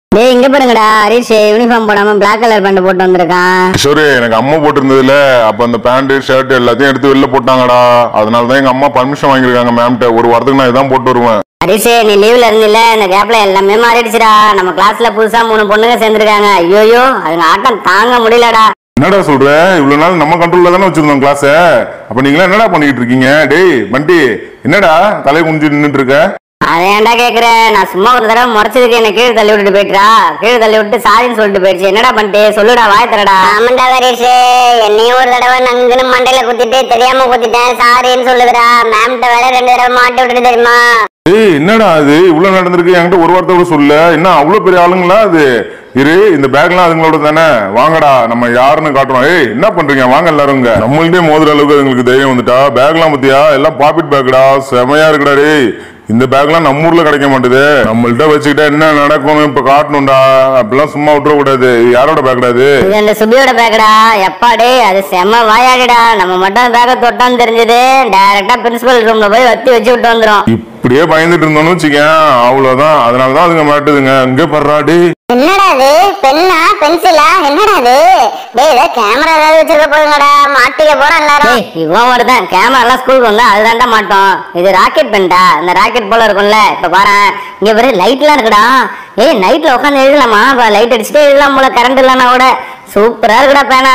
டேய் இங்க பாருங்கடா ஹரிஷ் யூனிஃபார்ம் போடாம பிளாக் கலர் பேண்ட் போட்டு வந்திருக்கான் கிஷோரு எனக்கு அம்மா போட்டிருந்ததுல அப்ப அந்த பேண்ட் ஷர்ட் எல்லாத்தையும் எடுத்து வெளில போட்டாங்கடா அதனால தான் எங்க அம்மா பர்மிஷன் வாங்கியிருக்காங்க மேம்கிட்ட ஒரு வாரத்துக்கு நான் இதான் போட்டு வருவேன் ஹரிஷ் நீ லீவ்ல இருந்தில்ல இந்த கேப்ல எல்லாமே மாறிடுச்சுடா நம்ம கிளாஸ்ல புதுசா மூணு பொண்ணுங்க சேர்ந்திருக்காங்க ஐயோயோ அதுங்க ஆட்டம் தாங்க முடியலடா என்னடா சொல்ற இவ்வளவு நாள் நம்ம கண்ட்ரோல்ல தானே வச்சிருந்தோம் கிளாஸ அப்ப நீங்களா என்னடா பண்ணிட்டு இருக்கீங்க டேய் பண்டி என்னடா தலையை குனிஞ்சு நின்னுட்டு இருக்க அதை ஏன்டா கேக்குற நான் சும்மா ஒரு தடவை முறைச்சதுக்கு என்ன கீழே தள்ளி விட்டுட்டு போயிட்டா கீழே தள்ளி விட்டு சாரின்னு சொல்லிட்டு போயிடுச்சு என்னடா பண்ணிட்டு சொல்லுடா வாய தரடா ஆமாண்டா ஹரிஷ் என்னையும் ஒரு தடவை நங்குன்னு மண்டையில குத்திட்டு தெரியாம குத்திட்டேன் சாரின்னு சொல்லுதுடா மேம்கிட்ட வேற ரெண்டு தடவை மாட்டி விட்டுட்டு தெரியுமா ஏய் என்னடா அது இவ்வளவு நடந்திருக்கு என்கிட்ட ஒரு வார்த்தை கூட சொல்ல என்ன அவ்வளவு பெரிய ஆளுங்களா அது இரு இந்த பேக்லாம் அதுங்களோட தானே வாங்கடா நம்ம யாருன்னு காட்டுறோம் ஏய் என்ன பண்றீங்க வாங்க எல்லாரும் இங்க நம்மள்டே மோதுற அளவுக்கு அதுங்களுக்கு தைரியம் வந்துட்டா பேக்லாம் பத்தியா எல்லாம் பாப்பிட் பேக்டா செமையா இருக்குடா டேய் இந்த பேக்லாம் நம்ம ஊர்ல கிடைக்க மாட்டுது நம்மள்ட்ட வச்சுக்கிட்டா என்ன நடக்கும்னு இப்ப காட்டணும்டா அப்படிலாம் சும்மா விட்டுற கூடாது இது யாரோட பேக்டா இது இது அந்த சுபியோட பேக்கடா எப்பாடே அது செம்ம வாயாடிடா நம்ம மட்டும் பேக்க தொட்டான்னு தெரிஞ்சது டைரக்டா பிரின்சிபல் ரூம்ல போய் வத்தி வச்சு விட்டு வந்துரும் இப்படியே பயந்துட்டு இருந்தோம்னு வச்சுக்கேன் அவ்வளவுதான் அதனாலதான் அதுங்க மாட்டுதுங்க இங்க பர்றாடி என்னடா அது பென்னா பென்சிலா என்னடா அது டேய் இத கேமரா ஏதாவது வச்சிருக்க போதுங்கடா மாட்டிக்க போறான் எல்லாரும் இவன் ஒருத்தன் கேமரா எல்லாம் ஸ்கூலுக்கு வந்தா அதுதான்டா மாட்டோம் இது ராக்கெட் பென்டா இந்த ராக்கெட் போல இருக்கும்ல இப்ப பாரு இங்க பாரு லைட்லாம் இருக்குடா ஏய் நைட்ல உட்காந்து எழுதலாமா லைட் அடிச்சுட்டே எழுதலாம் போல கரண்ட் இல்லைன்னா கூட சூப்பரா இருக்குடா பேனா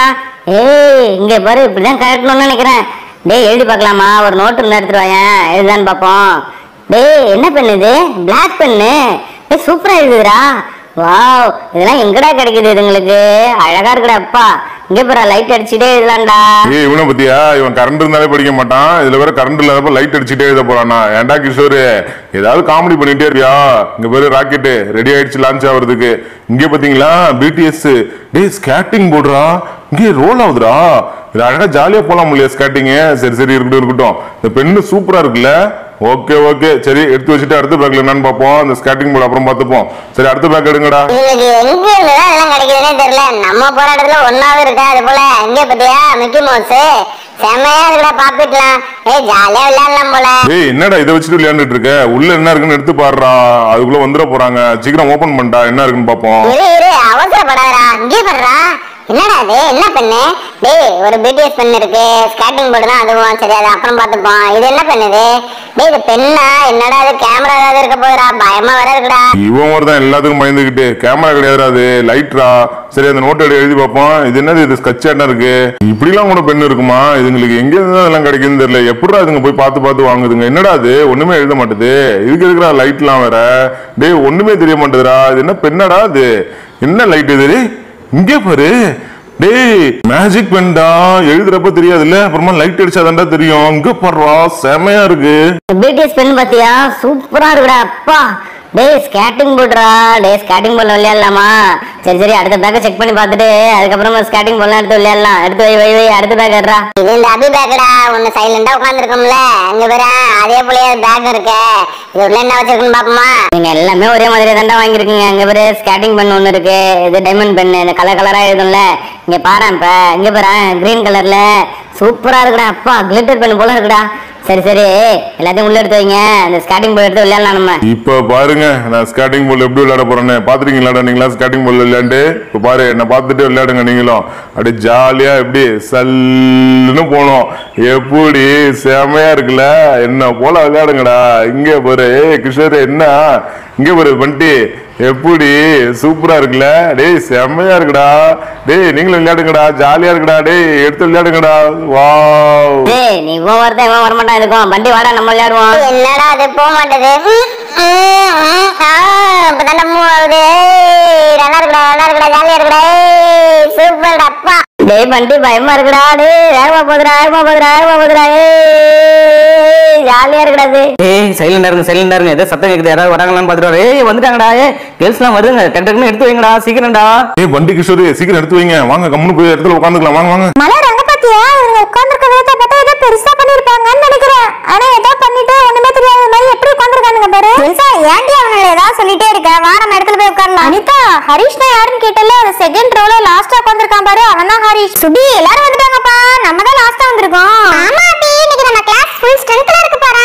ஏய் இங்க பாரு இப்படிதான் கரெக்ட்னு நினைக்கிறேன் டேய் எழுதி பார்க்கலாமா ஒரு நோட்டு இருந்தா எடுத்துட்டு வாயேன் எழுதான்னு பார்ப்போம் டேய் என்ன பென் இது பிளாக் பென்னு ஏய் சூப்பரா எழுதுதுடா வாவ் இதெல்லாம் எங்கடா கிடைக்குது இதுங்களுக்கு அழகா இருக்குடா அப்பா இங்க பாரு லைட் அடிச்சுட்டே எழுதலாம்டா ஏய் இவனை பத்தியா இவன் கரண்ட் இருந்தாலே படிக்க மாட்டான் இதுல வேற கரண்ட் இல்லாதப்ப லைட் அடிச்சுட்டே எழுத போறானா ஏன்டா கிஷோரு ஏதாவது காமெடி பண்ணிட்டே இருக்கியா இங்க பேரு ராக்கெட் ரெடி ஆயிடுச்சு லான்ச் ஆகுறதுக்கு இங்க பாத்தீங்களா பிடிஎஸ் டேய் ஸ்கேட்டிங் போடுறா இங்கே ரோல் ஆகுதுடா இது அழகா ஜாலியா போலாம் இல்லையா ஸ்கேட்டிங் சரி சரி இருக்கட்டும் இருக்கட்டும் இந்த பெண்ணு சூப்பரா இருக்குல்ல ஓகே ஓகே சரி எடுத்து வச்சுட்டு அடுத்த பேக்ல என்னன்னு பார்ப்போம் இந்த ஸ்கேட்டிங் போர்டு அப்புறம் பார்த்துப்போம் சரி அடுத்த பேக் எடுங்கடா இதுக்கு எங்க இருந்துதான் இதெல்லாம் கிடைக்குதுன்னே தெரியல நம்ம போற இடத்துல ஒன்னாவது இருக்கா அது போல இங்க பாத்தியா மிக்கி மவுஸ் செமையா இருக்குடா பாப்பிட்லாம் ஏய் ஜாலியா விளையாடலாம் போல ஏய் என்னடா இதை வச்சுட்டு விளையாண்டுட்டு இருக்க உள்ள என்ன இருக்குன்னு எடுத்து பாடுறா அதுக்குள்ள வந்துட போறாங்க சீக்கிரம் ஓபன் பண்ணிட்டா என்ன இருக்குன்னு பாப்போம் இரு இரு அவசரப்படாதடா இங்கே பாருடா என்னடா அது என்ன பெண்ணு டேய் ஒரு பிடிஎஸ் பென் இருக்கு ஸ்கேட்டிங் போர்டு தான் அதுவும் சரி அது அப்புறம் பார்த்துப்போம் இது என்ன பெண்ணுது டேய் இது பெண்ணா என்னடா அது கேமரா ஏதாவது இருக்க போதுடா பயமா வர இருக்குடா இவன் ஒருத்தன் எல்லாத்துக்கும் பயந்துகிட்டு கேமரா கிடையாதுடா அது லைட்ரா சரி அந்த நோட் எடுத்து எழுதி பார்ப்போம் இது என்னது இது ஸ்கட்ச் என்ன இருக்கு இப்படிலாம் கூட பெண் இருக்குமா இதுங்களுக்கு எங்க இருந்து அதெல்லாம் கிடைக்குதுன்னு தெரியல எப்படிடா இதுங்க போய் பார்த்து பார்த்து வாங்குதுங்க என்னடா அது ஒண்ணுமே எழுத மாட்டுது இதுக்கு இருக்கிற லைட்லாம் வேற டேய் ஒண்ணுமே தெரிய மாட்டேதுடா இது என்ன பெண்ணடா இது என்ன லைட் இது டேய்? இங்கே பாரு டேய் மேஜிக் பென்டா எழுதுறப்ப தெரியாதுல்ல அப்புறமா லைட் அடிச்சாதான்டா தெரியும் இங்க பாடுறா செமையா இருக்கு பிடிஎஸ் பென் பாத்தியா சூப்பரா இருக்குடா அப்பா டேய் ஸ்கேட்டிங் போடுறா டேய் ஸ்கேட்டிங் போர்டில் விளையாடலாமா சரி சரி அடுத்த பேக்கை செக் பண்ணி பார்த்துட்டு அதுக்கப்புறமா ஸ்கேட்டிங் போர்ட்லாம் எடுத்து விளையாடலாம் எடுத்து வை வை வை அடுத்த பேக் எடுறா இது இந்த அபி பேக்கடா ஒன்னு சைலண்டா உட்காந்துருக்கோம்ல அங்க வேற அதே போலயே பேக் இருக்கு இது உள்ள என்ன வச்சிருக்குன்னு பாப்போமா நீங்க எல்லாமே ஒரே மாதிரி தாண்டா வாங்கியிருக்கீங்க அங்க பாரு ஸ்கேட்டிங் பென் ஒன்னு இருக்கு இது டைமண்ட் பென் இந்த கலர் கலரா எழுதும்ல இங்க பாரு இப்ப இங்க பாரு கிரீன் கலர்ல சூப்பரா இருக்குடா அப்பா கிளிட்டர் பென் போல இருக்குடா சரி சரி எல்லாத்தையும் உள்ள எடுத்து வைங்க அந்த ஸ்கேட்டிங் போர்டு எடுத்து விளையாடலாம் நம்ம இப்ப பாருங்க நான் ஸ்கேட்டிங் பால் எப்படி விளையாட போறேன்னு பாத்துருக்கீங்களா நீங்களா ஸ்கேட்டிங் பால் விளையாண்டு இப்ப பாரு என்ன பார்த்துட்டு விளையாடுங்க நீங்களும் அப்படியே ஜாலியா எப்படி சல்லுன்னு போனோம் எப்படி செமையா இருக்குல்ல என்ன போல விளையாடுங்கடா இங்க பாரு ஏய் கிஷோர் என்ன இங்க பாரு பண்டி எப்படி சூப்பரா இருக்குல்ல டேய் செமையா இருக்குடா டேய் நீங்களும் விளையாடுங்கடா ஜாலியா இருக்குடா டேய் எடுத்து விளையாடுங்கடா வாவ் ஏய் நீ இவன் வரத இவன் வரமாட்டான் இருக்கும் வண்டி வாடா நம்ம விளையாடுவோம் என்னடா அது போக மாட்டேது இப்பதான் மூவ் ஆகுது நல்லா இருக்குடா நல்லா இருக்குடா ஜாலியா இருக்குடா சூப்பர் அப்பா டேய் வண்டி பயமா இருக்குடா டேய் வேகமா போதுடா வேகமா போதுடா வேகமா போதுடா ஏய் ஜாலியா இருக்குடா அது ஏய் சைலண்டா இருங்க சைலண்டா இருங்க ஏதோ சத்தம் கேக்குது யாராவது வராங்களான்னு பாத்துட்டு வர. ஏய் வந்துட்டாங்கடா ஏ கேர்ள்ஸ்லாம் வருங்க டக்கு எடுத்து வைங்கடா சீக்கிரம்டா ஏய் வண்டி கிஷோர் சீக்கிரம் எடுத்து வைங்க வாங்க கம்முன்னு போய் இடத்துல உட்காந்துக்கலாம் வாங்க வாங்க மலர் அங்க பாத்தியா இவங்க உட்கார்ந்திருக்க விதத்தை பார்த்தா ஏதோ பெருசா பண்ணிருப்பாங்கன்னு நினைக்கிறேன் ஆனா ஏதோ பண்ணிட்டு ஒண்ணுமே தெரியாத மாதிரி எப்படி உட்கார்ந்திருக்கானுங்க பாரு பெருசா ஏன்டி அவங்கள ஏதாவது சொல்லிட்டே இருக்க வா நம்ம இடத்துல போய் உட்காரலாம் அனிதா ஹரிஷ்னா யாருன்னு கேட்டல அந்த செகண்ட் ரோல லாஸ்டா உட்கார்ந்திருக்கான் பாரு அவன் தான் ஹரிஷ் சுடி எல்லாரும் வந்துட்டாங்கப்பா நம்ம தான் லாஸ்டா வந்திருக்கோம் ஆமா அப்படி இன்னைக்கு நம்ம கிளாஸ் ஃபுல் ஸ்ட்ரென்த்ல இருக்கு பாரு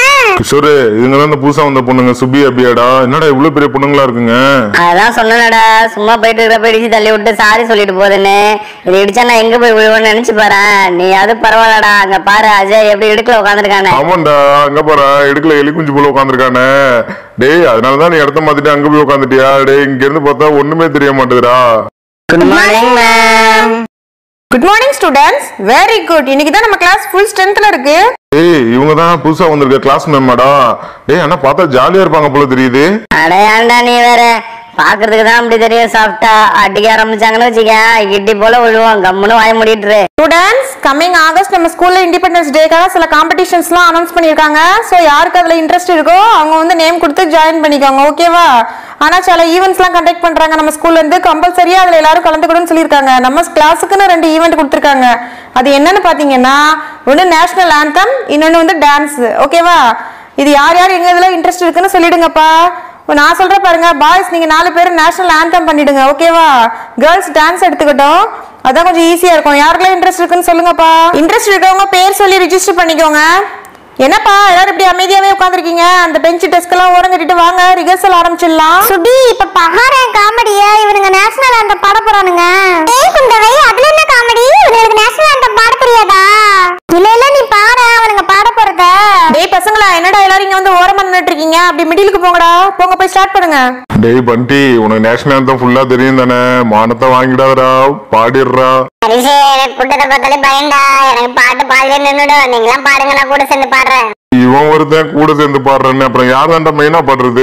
கிஷோரு இதுங்க தான் இந்த புதுசா வந்த பொண்ணுங்க சுபி அபியாடா என்னடா இவ்வளவு பெரிய பொண்ணுங்களா இருக்குங்க அதான் சொன்னேனடா சும்மா போயிட்டு இருக்கிறப்ப இடிச்சு தள்ளி விட்டு சாரி சொல்லிட்டு போகுதுன்னு இது இடிச்சா நான் எங்க போய் விழுவேன்னு நினைச்சு பாரு நீ அது பரவாயில்லடா அங்க பாரு அஜய் எப்படி இடுக்கல உட்காந்துருக்கானே ஆமாண்டா அங்க பாரு இடுக்கல எலி குஞ்சு போல உட்காந்துருக்கானே டேய் அதனாலதான் நீ இடத்த மாத்திட்டு அங்க போய் உட்காந்துட்டியா டேய் இங்க இருந்து பார்த்தா ஒண்ணுமே தெரிய மாட்டேதுடா good morning ma'am good morning students very good இன்னைக்கு தான் நம்ம கிளாஸ் ஃபுல் ஸ்ட்ரென்த்ல இருக்கு டேய் இவங்க தான் புதுசா வந்திருக்க கிளாஸ் மேமாடா டேய் ஆனா பார்த்தா ஜாலியா இருப்பாங்க போல தெரியுது அடையாண்டா நீ வேற பாக்குறதுக்கு தான் அப்படி தெரியும் சாப்பிட்டா அடிக்க ஆரம்பிச்சாங்கன்னு வச்சுக்க இட்டி போல விழுவோம் கம்முன்னு வாய மூடிட்டு ஸ்டூடெண்ட்ஸ் கம்மிங் ஆகஸ்ட் நம்ம ஸ்கூல்ல இண்டிபெண்டன்ஸ் டேக்காக சில காம்படிஷன்ஸ்லாம் அனௌன்ஸ் பண்ணியிருக்காங்க ஸோ யாருக்கு அதில் இன்ட்ரெஸ்ட் இருக்கோ அவங்க வந்து நேம் கொடுத்து ஜாயின் பண்ணிக்கோங்க ஓகேவா ஆனால் சில ஈவெண்ட்ஸ்லாம் கண்டக்ட் பண்ணுறாங்க நம்ம ஸ்கூல்ல இருந்து கம்பல்சரியாக அதில் எல்லாரும் கலந்துக்கணும்னு சொல்லியிருக்காங்க நம்ம கிளாஸுக்குன்னு ரெண்டு ஈவெண்ட் கொடுத்துருக்காங்க அது என்னன்னு பார்த்தீங்கன்னா ஒன்று நேஷனல் ஆந்தம் இன்னொன்று வந்து டான்ஸ் ஓகேவா இது யார் யார் எங்க இதில் இன்ட்ரெஸ்ட் இருக்குன்னு சொல்லிடுங்கப்பா இப்போ நான் சொல்றேன் பாருங்க பாய்ஸ் நீங்க நாலு பேர் நேஷனல் ஆந்தம் பண்ணிடுங்க ஓகேவா கேர்ள்ஸ் டான்ஸ் எடுத்துக்கிட்டோம் அதான் கொஞ்சம் ஈஸியா இருக்கும் யாருக்கெல்லாம் இன்ட்ரெஸ்ட் இருக்குன்னு சொல்லுங்கப்பா இன்ட்ரெஸ்ட் இருக்கவங்க பேர் சொல்லி ரிஜிஸ்டர் பண்ணிக்கோங்க என்னப்பா எல்லாரும் இப்படி அமைதியாவே உட்காந்துருக்கீங்க அந்த பெஞ்ச் டெஸ்க் எல்லாம் ஓரம் கட்டிட்டு வாங்க ரிஹர்சல் ஆரம்பிச்சிடலாம் சுபி இப்ப பகாரன் காமெடியா இவனுங்க நேஷனல் அந்த பாட போறானுங்க ஏய் குந்தவை அதுல என்ன காமெடி இவனுக்கு நேஷனல் அந்த பாட தெரியாதா இல்ல இல்ல நீ பாரு அவனுங்க பாட போறத டேய் பசங்களா என்னடா எல்லாரும் இங்க வந்து ஓரமா நின்னுட்டு இருக்கீங்க அப்படி மிடிலுக்கு போங்கடா போங்க போய் ஸ்டார்ட் பண்ணுங்க டேய் பண்டி உனக்கு நேஷனல் anthem ஃபுல்லா தெரியும் தானே மானத்தை வாங்கிடாதடா பாடிடுறா ஹரிஷே எனக்கு கூட்டத்தை பார்த்தாலே பயண்டா எனக்கு பாட்டு பாடலே நின்னுடும் நீங்களாம் பாடுங்க நான் கூட சேர்ந்து பாடுறேன் இவன் ஒருத்தன் கூட சேர்ந்து பாடுறேன்னு அப்புறம் யார் தான்டா மெயினா பாடுறது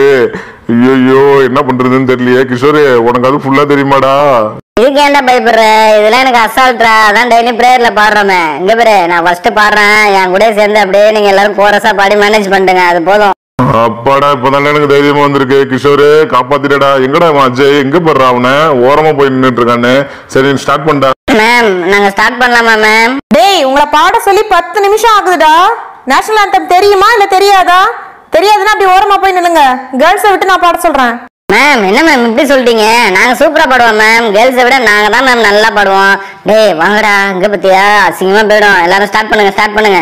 ஐயோ என்ன பண்றதுன்னு தெரியலையே கிஷோரு உனக்கு அது ஃபுல்லா தெரியுமாடா இதுக்கு ஏன்டா பயப்படுற இதெல்லாம் எனக்கு அசால்ட்ரா அதான் டெய்லி பிரேயர்ல பாடுறோமே இங்க பாரு நான் ஃபர்ஸ்ட் பாடுறேன் என் கூட சேர்ந்து அப்படியே நீங்க எல்லாரும் கோரஸா பாடி மேனேஜ் பண்ணுங்க அது போதும் அப்பாடா இப்பதான் எனக்கு தைரியமா வந்திருக்கு கிஷோரு காப்பாத்திட்டடா எங்கடா அவன் அஜய் எங்க போடுறா அவனை ஓரமா போய் நின்னுட்டு இருக்கானு சரி ஸ்டார்ட் பண்ணா மேம் நாங்க ஸ்டார்ட் பண்ணலாமா மேம் டேய் உங்களை பாட சொல்லி பத்து நிமிஷம் ஆகுதுடா நேஷனல் ஆந்தம் தெரியுமா இல்ல தெரியாதா தெரியாதுன்னா அப்படி ஓரமா போய் நில்லுங்க கேர்ள்ஸை விட்டு நான் பாட சொல்றேன் மேம் என்ன மேம் இப்படி சொல்லிட்டீங்க நாங்க சூப்பரா பாடுவோம் மேம் கேர்ள்ஸை விட நாங்க தான் மேம் நல்லா பாடுவோம் டேய் வாங்கடா இங்க பத்தியா அசிங்கமா போயிடும் எல்லாரும் ஸ்டார்ட் பண்ணுங்க ஸ்டார்ட் பண்ணுங்க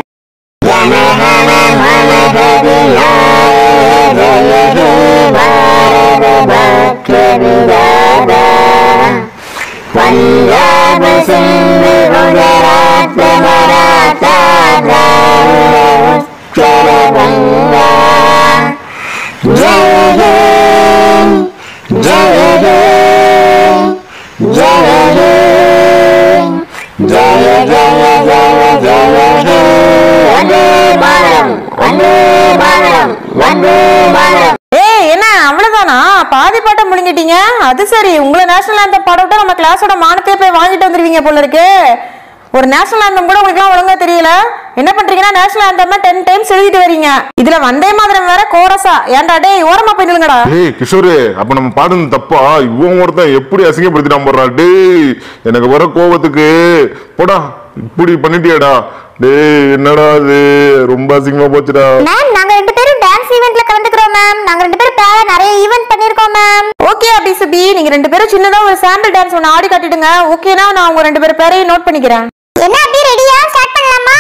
ஏய் என்ன அவ்வளவுதானா பாதி பாட்டை முழுங்கிட்டீங்க அது சரி உங்களை நேஷனல் ஆந்தம் பாட விட்டா நம்ம கிளாஸோட மானத்தையே போய் வாங்கிட்டு வந்துருவீங்க போல இருக்கு ஒரு நேஷனல் ஆந்தம் கூட உங்களுக்கு ஒழுங்கா தெரியல என்ன பண்றீங்கன்னா நேஷனல் ஆந்தம் டென் டைம்ஸ் எழுதிட்டு வரீங்க இதுல வந்தே மாதிரம் வேற கோரஸா ஏன்டா டேய் ஓரமா போய் நில்லுங்கடா டேய் கிஷோரு அப்ப நம்ம பாடுனது தப்பா இவன் ஒருத்தன் எப்படி அசிங்கப்படுத்திட்டான் போடுறா டேய் எனக்கு வர கோவத்துக்கு போடா இப்படி பண்ணிட்டியாடா டேய் என்னடா இது ரொம்ப அசிங்கமா போச்சுடா மேம் நாங்க ரெண்டு பேரும் டான்ஸ் ஈவென்ட்ல கலந்துக்கிறோம் மேம் நாங்க ரெண்டு பேரும் பேர நிறைய ஈவென்ட் பண்ணிருக்கோம் மேம் ஓகே அபி சுபி நீங்க ரெண்டு பேரும் சின்னதா ஒரு சாம்பிள் டான்ஸ் ஒன்று ஆடி காட்டிடுங்க ஓகேனா நான் உங்க ரெண்டு பேர் பேரையும் நோட் பண்ணிக்கிறேன் என்ன அப்படியே ரெடியா ஸ்டார்ட் பண்ணலாமா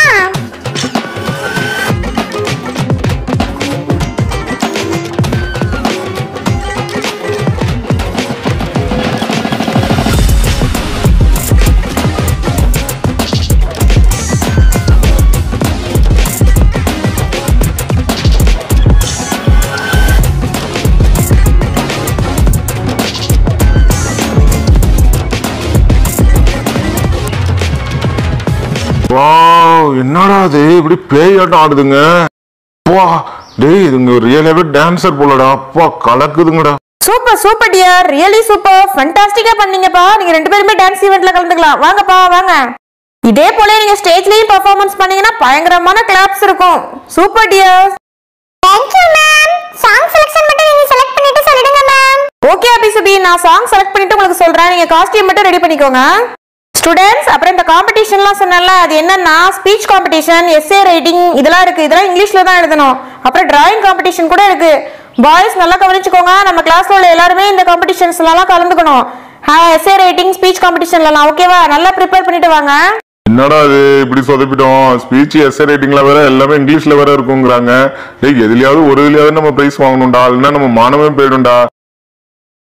வாவ் என்னடா இது இப்படி பேய் ஆட்டம் ஆடுதுங்க வா டேய் இதுங்க ரியலாவே டான்சர் போலடா அப்பா கலக்குதுங்கடா super super dear really super ஃபண்டாஸ்டிக்கா பண்ணீங்கப்பா நீங்க ரெண்டு பேருமே டான்ஸ் ஈவென்ட்ல கலந்துக்கலாம் வாங்கப்பா வாங்க இதே போல நீங்க ஸ்டேஜ்லயும் பெர்ஃபார்மன்ஸ் பண்ணீங்கன்னா பயங்கரமான கிளாப்ஸ் இருக்கும் super dear thank you ma'am song selection மட்டும் நீங்க செலக்ட் பண்ணிட்டு சொல்லிடுங்க மேம் ஓகே அபிசுபி நான் சாங் செலக்ட் பண்ணிட்டு உங்களுக்கு சொல்றேன் நீங்க காஸ்டியூம் மட்டும் ரெடி பண்ணிக்கோங்க ஸ்டூடெண்ட்ஸ் அப்புறம் இந்த காம்படிஷன்லாம் சொன்னேன்ல அது என்னன்னா ஸ்பீச் காம்படிஷன் எஸ்ஏ ரைட்டிங் இதெல்லாம் இருக்கு இதெல்லாம் இங்கிலீஷ்ல தான் எழுதணும் அப்புறம் டிராயிங் காம்படிஷன் கூட இருக்கு பாய்ஸ் நல்லா கவனிச்சுக்கோங்க நம்ம கிளாஸ்ல உள்ள எல்லாருமே இந்த காம்படிஷன்ஸ்லாம் கலந்துக்கணும் எஸ்ஏ ரைட்டிங் ஸ்பீச் காம்படிஷன்லாம் ஓகேவா நல்லா ப்ரிப்பேர் பண்ணிட்டு வாங்க என்னடா இது இப்படி சொதப்பிட்டோம் ஸ்பீச் எஸ்ஏ ரேட்டிங்ல வேற எல்லாமே இங்கிலீஷ்ல வேற இருக்குங்கிறாங்க டேய் எதுலயாவது ஒரு இதுலயாவது நம்ம பிரைஸ் வாங்கணும்டா இல்லைன்னா நம்ம மானமே போயிடும்டா